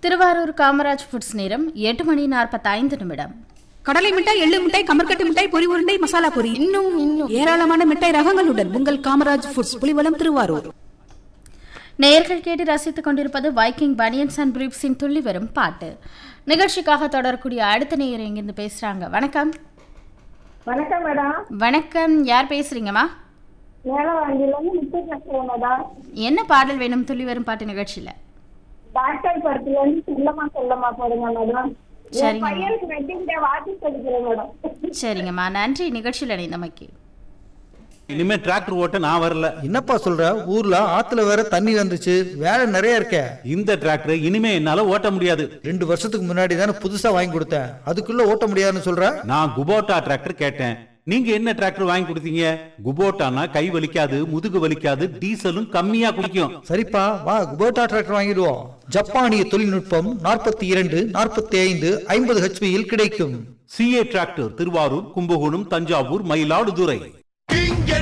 Thiruvarur Kamaraj foods நேரம் எட்டு மணி நாற்பத்தைந்து நிமிடம் கடலை மிட்டாய் எள்ளு மிட்டாய் கமர்கட்டு மிட்டாய் பொரி உருண்டை மசாலா பொரி இன்னும் இன்னும் ஏராளமான மிட்டாய் ரகங்களுடன் உங்கள் காமராஜ் ஃபுட்ஸ் புலிவலம் திருவாரூர் நேயர்கள் கேட்டு ரசித்துக் கொண்டிருப்பது வைக்கிங் பனியன்ஸ் அண்ட் பிரீப்ஸின் துள்ளி வரும் பாட்டு நிகழ்ச்சிக்காக தொடரக்கூடிய அடுத்த நேயர் இங்கிருந்து பேசுறாங்க வணக்கம் வணக்கம் மேடம் வணக்கம் யார் பேசுறீங்கம்மா மேலவாண்டியிலேருந்து முத்து பேசுகிறேன் மேடம் என்ன பாடல் வேணும் துள்ளி வரும் பாட்டு நிகழ்ச்சியில டாக்டர் படத்துலேருந்து சொல்லமா சொல்லமா போடுங்க மேடம் என் சரிங்க. பையனுக்கு வெட்டிங் டே வாட்டி சொல்லிக்கிறேன் மேடம் சரிங்கம்மா நன்றி நிகழ்ச்சியில் இணைந்தமைக்கு இனிமே டிராக்டர் ஓட்ட நான் வரல என்னப்பா சொல்ற ஊர்ல ஆத்துல வேற தண்ணி வந்துச்சு வேலை நிறைய இருக்க இந்த டிராக்டர் இனிமே என்னால ஓட்ட முடியாது ரெண்டு வருஷத்துக்கு முன்னாடி தானே புதுசா வாங்கி கொடுத்தேன் அதுக்குள்ள ஓட்ட முடியாதுன்னு சொல்ற நான் குபோட்டா டிராக்டர் கேட்டேன் நீங்க என்ன டிராக்டர் வாங்கி கொடுத்தீங்க குபோட்டானா கை வலிக்காது முதுகு வலிக்காது டீசலும் கம்மியா குடிக்கும் சரிப்பா வா குபோட்டா டிராக்டர் வாங்கிடுவோம் ஜப்பானிய தொழில்நுட்பம் நாற்பத்தி இரண்டு நாற்பத்தி ஐந்து ஐம்பது ஹெச்பியில் கிடைக்கும் சிஏ டிராக்டர் திருவாரூர் கும்பகோணம் தஞ்சாவூர் மயிலாடுதுறை